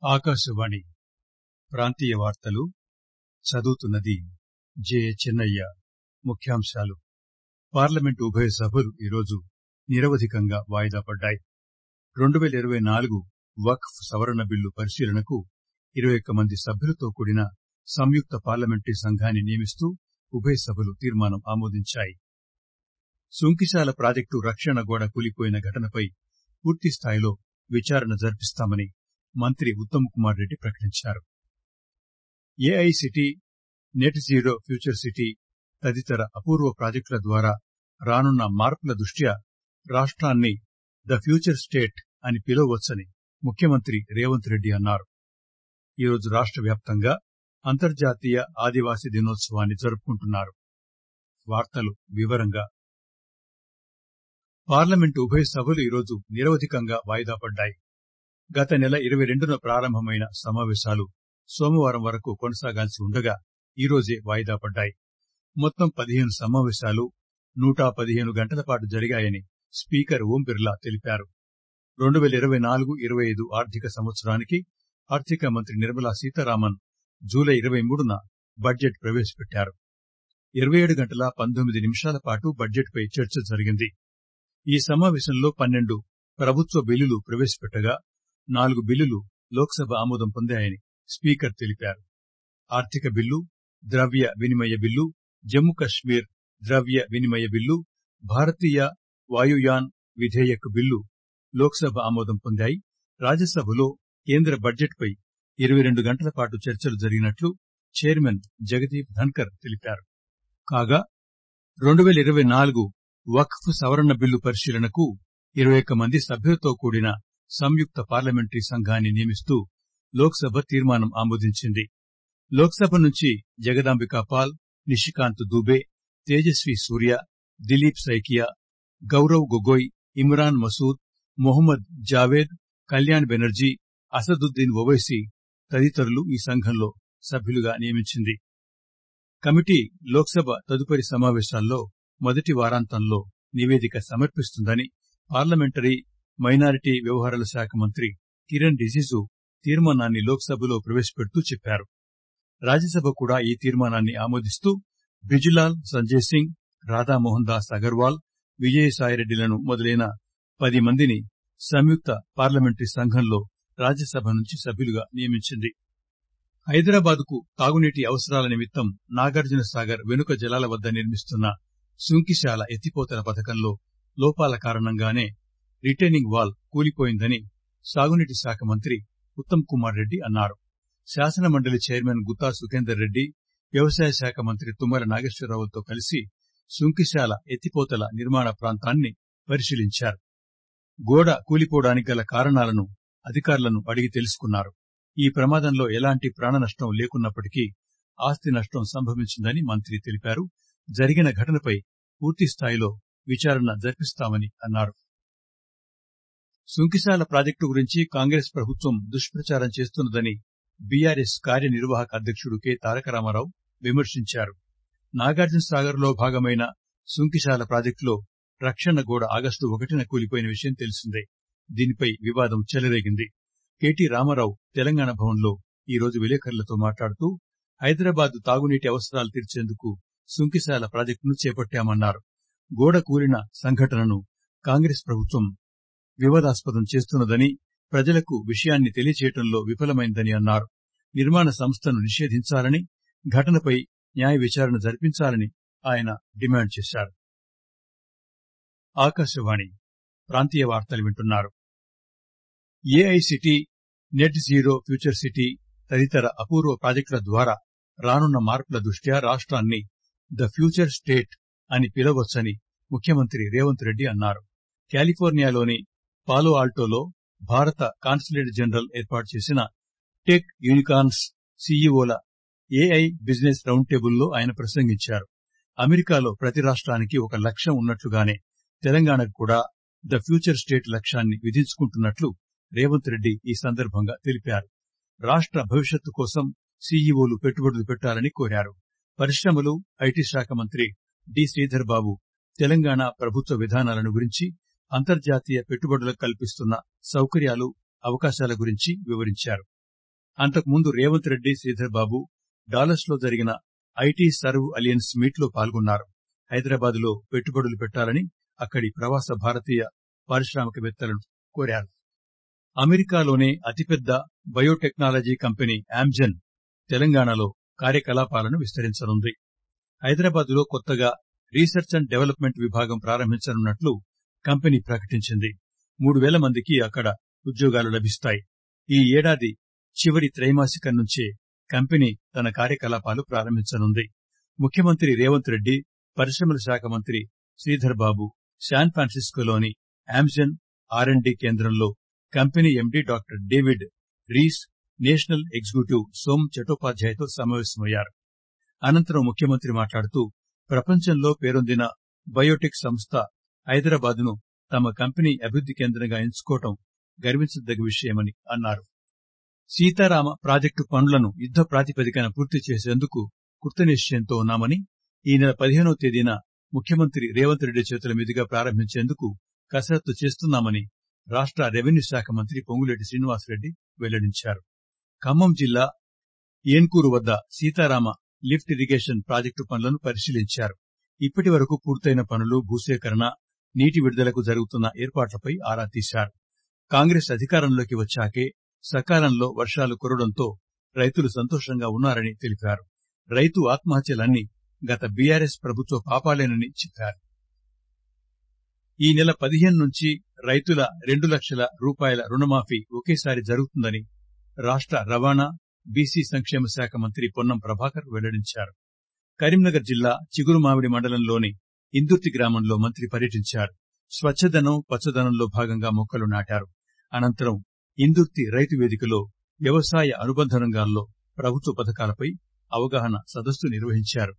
ఆకాశవాణి ప్రాంతీయ వార్తలు చదువుతున్నది జె చెన్నయ్య ముఖ్యాంశాలు పార్లమెంటు ఉభయ సభలు ఈరోజు నిరవధికంగా వాయిదా పడ్డాయి రెండు పేల ఇరవై నాలుగు వక్ఫ్ సవరణ బిల్లు పరిశీలనకు ఇరవై ఒక్క మంది సభ్యులతో కూడిన సంయుక్త పార్లమెంటరీ సంఘాన్ని నియమిస్తూ ఉభయ సభలు తీర్మానం ఆమోదించాయి సుంకిశాల ప్రాజెక్టు రక్షణ గోడ కూలిపోయిన ఘటనపై పూర్తిస్థాయిలో విచారణ జరిపిస్తామని మంత్రి ఉత్తమ్ కుమార్ రెడ్డి ప్రకటించారు AI city net zero future city తదితర అపూర్వ ప్రాజెక్టుల ద్వారా రానున్న మార్పుల దృష్ట్యా రాష్ట్రాన్ని ద ఫ్యూచర్ స్టేట్ అని పిలవవచ్చని ముఖ్యమంత్రి రేవంత్ రెడ్డి అన్నారు ఈరోజు రాష్ట్ర వ్యాప్తంగా అంతర్జాతీయ ఆదివాసీ దినోత్సవాన్ని జరుపుకుంటున్నారు వార్తలు వివరంగా పార్లమెంటు ఉభయ సభలు ఈరోజు నిరవధికంగా వాయిదా పడ్డాయి గత నెల ఇరవై రెండున ప్రారంభమైన సమావేశాలు సోమవారం వరకు కొనసాగాల్సి ఉండగా ఈరోజే వాయిదా పడ్డాయి మొత్తం పదిహేను సమావేశాలు నూట పదిహేను గంటల పాటు జరిగాయని స్పీకర్ ఓం బిర్లా తెలిపారు రెండు పేల ఇరవై నాలుగు ఇరవై ఐదు ఆర్థిక సంవత్సరానికి ఆర్థిక మంత్రి నిర్మలా సీతారామన్ జూలై ఇరవై మూడున బడ్జెట్ ప్రవేశపెట్టారు ఇరవై ఏడు గంటల పంతొమ్మిది నిమిషాల పాటు బడ్జెట్పై చర్చ జరిగింది ఈ సమావేశంలో పన్నెండు ప్రభుత్వ బిల్లులు ప్రవేశపెట్టగా నాలుగు బిల్లులు లోక్సభ ఆమోదం పొందాయని స్పీకర్ తెలిపారు ఆర్థిక బిల్లు ద్రవ్య వినిమయ బిల్లు జమ్మూ కశ్మీర్ ద్రవ్య వినిమయ బిల్లు భారతీయ వాయుయాన్ విధేయక్ బిల్లు లోక్సభ ఆమోదం పొందాయి రాజ్యసభలో కేంద్ర బడ్జెట్పై ఇరవై రెండు గంటల పాటు చర్చలు జరిగినట్లు చైర్మన్ జగదీప్ ధన్కర్ తెలిపారు కాగా రెండు పేల ఇరవై నాలుగు వక్ఫ్ సవరణ బిల్లు పరిశీలనకు ఇరవై ఒక్క మంది సభ్యులతో కూడిన సంయుక్త పార్లమెంటరీ సంఘాన్ని నియమిస్తూ లోక్సభ తీర్మానం ఆమోదించింది లోక్సభ నుంచి జగదాంబికా పాల్ నిషికాంత్ దూబే తేజస్వి సూర్య దిలీప్ సైకియా గౌరవ్ గొగోయ్ ఇమ్రాన్ మసూద్ మొహమ్మద్ జావేద్ కళ్యాణ్ బెనర్జీ అసదుద్దీన్ ఓవైసీ తదితరులు ఈ సంఘంలో సభ్యులుగా నియమించింది కమిటీ లోక్సభ తదుపరి సమావేశాల్లో మొదటి వారాంతంలో నివేదిక సమర్పిస్తుందని పార్లమెంటరీ మైనారిటీ వ్యవహారాల శాఖ మంత్రి కిరణ్ రిజిజు తీర్మానాన్ని లోక్సభలో ప్రవేశపెడుతూ చెప్పారు రాజ్యసభ కూడా ఈ తీర్మానాన్ని ఆమోదిస్తూ బ్రిజిలాల్ సంజయ్ సింగ్ రాధామోహన్ దాస్ అగర్వాల్ విజయసాయిరెడ్డిలను మొదలైన పది మందిని సంయుక్త పార్లమెంటరీ సంఘంలో రాజ్యసభ నుంచి సభ్యులుగా నియమించింది హైదరాబాద్ కు తాగునీటి అవసరాల నిమిత్తం నాగార్జున సాగర్ వెనుక జలాల వద్ద నిర్మిస్తున్న సుంకిశాల ఎత్తిపోతల పథకంలో లోపాల కారణంగానే రిటైనింగ్ వాల్ కూలిపోయిందని సాగునీటి శాఖ మంత్రి ఉత్తమ్ కుమార్ రెడ్డి అన్నారు శాసనమండలి చైర్మన్ గుత్తా సుఖేందర్ రెడ్డి వ్యవసాయ శాఖ మంత్రి తుమ్మల నాగేశ్వరరావుతో కలిసి సుంకిశాల ఎత్తిపోతల నిర్మాణ ప్రాంతాన్ని పరిశీలించారు గోడ కూలిపోవడానికి గల కారణాలను అధికారులను అడిగి తెలుసుకున్నారు ఈ ప్రమాదంలో ఎలాంటి ప్రాణ నష్టం లేకున్నప్పటికీ ఆస్తి నష్టం సంభవించిందని మంత్రి తెలిపారు జరిగిన ఘటనపై పూర్తిస్థాయిలో విచారణ జరిపిస్తామని అన్నారు సుంకిశాల ప్రాజెక్టు గురించి కాంగ్రెస్ ప్రభుత్వం దుష్ప్రచారం చేస్తున్నదని బీఆర్ఎస్ కార్యనిర్వాహక అధ్యక్షుడు కె తారక రామారావు విమర్శించారు నాగార్జున సాగర్ లో భాగమైన సుంకిశాల ప్రాజెక్టులో రక్షణ గోడ ఆగస్టు ఒకటిన కూలిపోయిన విషయం తెలిసిందే దీనిపై వివాదం చెలరేగింది కెటి రామారావు తెలంగాణ భవన్లో ఈరోజు విలేకరులతో మాట్లాడుతూ హైదరాబాద్ తాగునీటి అవసరాలు తీర్చేందుకు సుంకిశాల ప్రాజెక్టును చేపట్టామన్నారు గోడ కూలిన సంఘటనను కాంగ్రెస్ ప్రభుత్వం వివాదాస్పదం చేస్తున్నదని ప్రజలకు విషయాన్ని తెలియచేయడంలో విఫలమైందని అన్నారు నిర్మాణ సంస్థను నిషేధించాలని ఘటనపై న్యాయ విచారణ జరిపించాలని ఆయన డిమాండ్ చేశారు ఆకాశవాణి ప్రాంతీయ వార్తలు వింటున్నారు AI city net zero future city తదితర అపూర్వ ప్రాజెక్టుల ద్వారా రానున్న మార్పుల దృష్ట్యా రాష్ట్రాన్ని ద ఫ్యూచర్ స్టేట్ అని పిలవచ్చని ముఖ్యమంత్రి రేవంత్ రెడ్డి అన్నారు కాలిఫోర్నియాలోని పాలో ఆల్టోలో భారత కాన్సులేట్ జనరల్ ఏర్పాటు చేసిన టెక్ యూనికార్న్స్ సీఈఓల ఏఐ బిజినెస్ రౌండ్ టేబుల్లో ఆయన ప్రసంగించారు అమెరికాలో ప్రతి రాష్ట్రానికి ఒక లక్ష్యం ఉన్నట్లుగానే తెలంగాణకు కూడా ద ఫ్యూచర్ స్టేట్ లక్ష్యాన్ని విధించుకుంటున్నట్లు రేవంత్ రెడ్డి ఈ సందర్భంగా తెలిపారు రాష్ట్ర భవిష్యత్తు కోసం సీఈఓలు పెట్టుబడులు పెట్టాలని కోరారు పరిశ్రమలు ఐటీ శాఖ మంత్రి డి శ్రీధర్ బాబు తెలంగాణ ప్రభుత్వ విధానాలను గురించి అంతర్జాతీయ పెట్టుబడులకు కల్పిస్తున్న సౌకర్యాలు అవకాశాల గురించి వివరించారు అంతకుముందు రేవంత్ రెడ్డి శ్రీధర్ బాబు డాలస్ లో జరిగిన ఐటీ సర్వ్ అలియన్స్ మీట్ లో పాల్గొన్నారు హైదరాబాద్ లో పెట్టుబడులు పెట్టాలని అక్కడి ప్రవాస భారతీయ పారిశ్రామికవేత్తలను కోరారు అమెరికాలోనే అతిపెద్ద బయోటెక్నాలజీ కంపెనీ ఆమ్జెన్ తెలంగాణలో కార్యకలాపాలను విస్తరించనుంది హైదరాబాద్ లో కొత్తగా రీసెర్చ్ అండ్ డెవలప్మెంట్ విభాగం ప్రారంభించనున్నట్లు కంపెనీ ప్రకటించింది మూడు వేల మందికి అక్కడ ఉద్యోగాలు లభిస్తాయి ఈ ఏడాది చివరి త్రైమాసికం నుంచే కంపెనీ తన కార్యకలాపాలు ప్రారంభించనుంది ముఖ్యమంత్రి రేవంత్ రెడ్డి పరిశ్రమల శాఖ మంత్రి శ్రీధర్ బాబు శాన్ ఫ్రాన్సిస్కోలోని ఆమ్జెన్ ఆర్ అండ్ డి కేంద్రంలో company MD doctor David Rees national executive Som చటోపాధ్యాయతో సమావేశమయ్యారు అనంతరం ముఖ్యమంత్రి మాట్లాడుతూ ప్రపంచంలో పేరొందిన బయోటెక్ సంస్థ హైదరాబాద్ ను తమ కంపెనీ అభివృద్ది కేంద్రంగా ఎంచుకోవడం గర్వించదగ్గ విషయమని అన్నారు సీతారామ ప్రాజెక్టు పనులను యుద్ద ప్రాతిపదికన పూర్తి చేసేందుకు కృతనిశ్చయంతో ఉన్నామని ఈ నెల పదిహేనవ తేదీన ముఖ్యమంత్రి రేవంత్ రెడ్డి చేతుల మీదుగా ప్రారంభించేందుకు కసరత్తు చేస్తున్నామని రాష్ట రెవెన్యూ శాఖ మంత్రి పొంగులేటి శ్రీనివాసరెడ్డి వెల్లడించారు ఖమ్మం జిల్లా ఏన్కూరు వద్ద సీతారామ లిఫ్ట్ ఇరిగేషన్ ప్రాజెక్టు పనులను పరిశీలించారు ఇప్పటి వరకు పూర్తయిన పనులు భూసేకరణ నీటి విడుదలకు జరుగుతున్న ఏర్పాట్లపై ఆరా తీశారు కాంగ్రెస్ అధికారంలోకి వచ్చాకే సకాలంలో వర్షాలు కురవడంతో రైతులు సంతోషంగా ఉన్నారని తెలిపారు రైతు ఆత్మహత్యలన్నీ గత బీఆర్ఎస్ ప్రభుత్వ పాపాలేనని చెప్పారు ఈ నెల పదిహేను నుంచి రైతుల రెండు లక్షల రూపాయల రుణమాఫీ ఒకేసారి జరుగుతుందని రాష్ట రవాణా బీసీ సంక్షేమ శాఖ మంత్రి పొన్నం ప్రభాకర్ వెల్లడించారు కరీంనగర్ జిల్లా చిగురుమామిడి మండలంలోని ఇందుర్తి గ్రామంలో మంత్రి పర్యటించారు స్వచ్ఛదనం పచ్చదనంలో భాగంగా మొక్కలు నాటారు అనంతరం ఇందుర్తి రైతు వేదికలో వ్యవసాయ అనుబంధ రంగాల్లో ప్రభుత్వ పథకాలపై అవగాహన సదస్సు నిర్వహించారు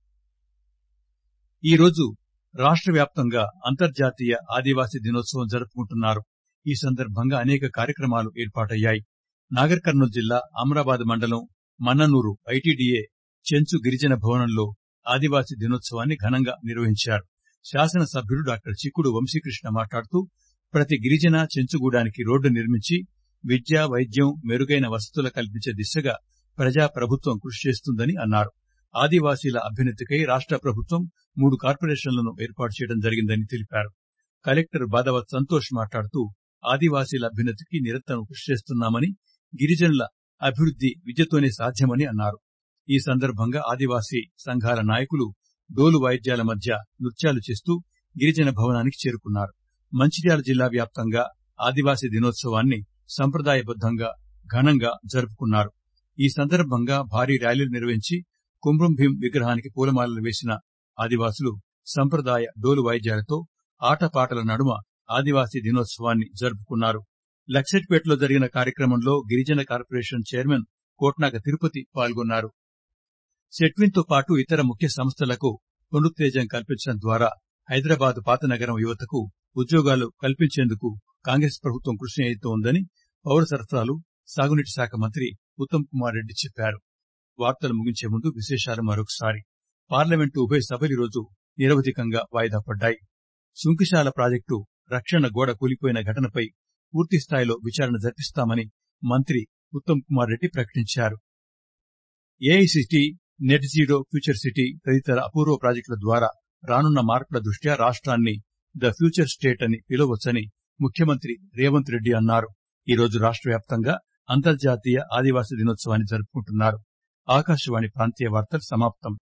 ఈ రోజు రాష్ట వ్యాప్తంగా అంతర్జాతీయ ఆదివాసీ దినోత్సవం జరుపుకుంటున్నారు ఈ సందర్భంగా అనేక కార్యక్రమాలు ఏర్పాటయ్యాయి నాగర్ కర్నూలు జిల్లా అమరాబాద్ మండలం మన్ననూరు ఐటీడీఏ చెంచు గిరిజన భవనంలో ఆదివాసీ దినోత్సవాన్ని ఘనంగా నిర్వహించారు శాసనసభ్యుడు డాక్టర్ చిక్కుడు వంశీకృష్ణ మాట్లాడుతూ ప్రతి గిరిజన చెంచుగూడానికి రోడ్డు నిర్మించి విద్య వైద్యం మెరుగైన వసతులు కల్పించే దిశగా ప్రజా ప్రభుత్వం కృషి చేస్తుందని అన్నారు ఆదివాసీల అభ్యున్నతికై రాష్ట ప్రభుత్వం మూడు కార్పొరేషన్లను ఏర్పాటు చేయడం జరిగిందని తెలిపారు కలెక్టర్ బాదవత్ సంతోష్ మాట్లాడుతూ ఆదివాసీల అభ్యున్నతికి నిరంతరం కృషి చేస్తున్నామని గిరిజనుల అభివృద్ది విద్యతోనే సాధ్యమని అన్నారు ఈ సందర్భంగా ఆదివాసీ సంఘాల నాయకులు డోలు వాయిద్యాల మధ్య నృత్యాలు చేస్తూ గిరిజన భవనానికి చేరుకున్నారు మంచిర్యాల జిల్లా వ్యాప్తంగా ఆదివాసీ దినోత్సవాన్ని సంప్రదాయబద్దంగా ఘనంగా జరుపుకున్నారు ఈ సందర్భంగా భారీ ర్యాలీలు నిర్వహించి కుంభం భీం విగ్రహానికి పూలమాలలు వేసిన ఆదివాసులు సంప్రదాయ డోలు వాయిద్యాలతో ఆటపాటల నడుమ ఆదివాసీ దినోత్సవాన్ని జరుపుకున్నారు లక్సెట్పేటలో జరిగిన కార్యక్రమంలో గిరిజన కార్పొరేషన్ చైర్మన్ కోట్నాక తిరుపతి పాల్గొన్నారు సెట్విన్ తో పాటు ఇతర ముఖ్య సంస్థలకు పునరుత్తేజం కల్పించడం ద్వారా హైదరాబాద్ పాత నగరం యువతకు ఉద్యోగాలు కల్పించేందుకు కాంగ్రెస్ ప్రభుత్వం కృషి చేస్తోందని పౌర సరఫరాలు సాగునీటి శాఖ మంత్రి ఉత్తమ్ కుమార్ రెడ్డి చెప్పారు వార్తలు ముగించే ముందు విశేషాలు మరొకసారి పార్లమెంటు ఉభయ సభలు ఈరోజు నిరవధికంగా వాయిదా పడ్డాయి సుంకిశాల ప్రాజెక్టు రక్షణ గోడ కూలిపోయిన ఘటనపై పూర్తిస్థాయిలో విచారణ జరిపిస్తామని మంత్రి ఉత్తమ్ కుమార్ రెడ్డి ప్రకటించారు AI city net zero future city తదితర అపూర్వ ప్రాజెక్టుల ద్వారా రానున్న మార్పుల దృష్ట్యా రాష్ట్రాన్ని ద ఫ్యూచర్ స్టేట్ అని పిలవచ్చని ముఖ్యమంత్రి రేవంత్ రెడ్డి అన్నారు ఈ రోజు రాష్ట్ర వ్యాప్తంగా అంతర్జాతీయ ఆదివాసీ దినోత్సవాన్ని జరుపుకుంటున్నారు ఆకాశవాణి ప్రాంతీయ వార్తలు సమాప్తం